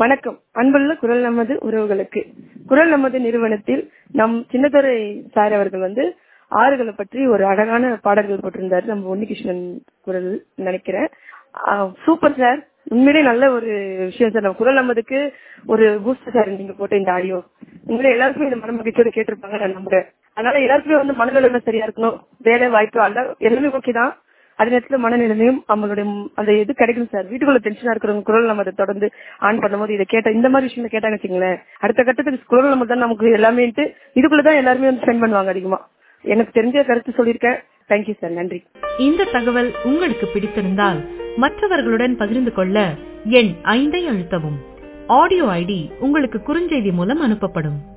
வணக்கம் அன்புள்ள குரல் நமது உறவுகளுக்கு குரல் நமது நிறுவனத்தில் நம் சின்னதுரை சார் அவர்கள் வந்து ஆறுகளை பற்றி ஒரு அழகான பாடல்கள் போட்டிருந்தாரு நம்ம உன்னிகிருஷ்ணன் குரல் நினைக்கிறேன் சூப்பர் சார் உண்மையிலே நல்ல ஒரு விஷயம் சார் நம்ம குரல் நமதுக்கு ஒரு பூஸ்ட் சார் நீங்க போட்ட இந்த ஆடியோ உண்மையிலே எல்லாருக்குமே இந்த மன மகிழ்ச்சியோட கேட்டிருப்பாங்க நான் நம்புறேன் அதனால எல்லாருக்குமே வந்து மனநிலைமை சரியா இருக்கணும் வேலை வாய்ப்பு அல்ல எல்லாமே ஓகே தான் அதே நேரத்துல மனநிலைமையும் அவங்களுடைய அந்த இது கிடைக்கும் சார் வீட்டுக்குள்ள டென்ஷனா இருக்கிறவங்க குரல் நம்ம அதை தொடர்ந்து ஆன் பண்ணும்போது இதை கேட்ட இந்த மாதிரி விஷயம் கேட்டாங்க வச்சுங்களேன் அடுத்த கட்டத்துக்கு குரல் நம்ம தான் நமக்கு எல்லாமே இதுக்குள்ளதான் எல்லாருமே வந்து ஸ்பெண்ட் பண்ணுவாங்க அதிகமா எனக்கு தெரிஞ்ச கருத்து சொல்லியிருக்கேன் தேங்க்யூ சார் நன்றி இந்த தகவல் உங்களுக்கு பிடித்திருந்தால் மற்றவர்களுடன் பகிர்ந்து கொள்ள எண் ஐந்தை அழுத்தவும் ஆடியோ ஐடி உங்களுக்கு குறுஞ்செய்தி மூலம் அனுப்பப்படும்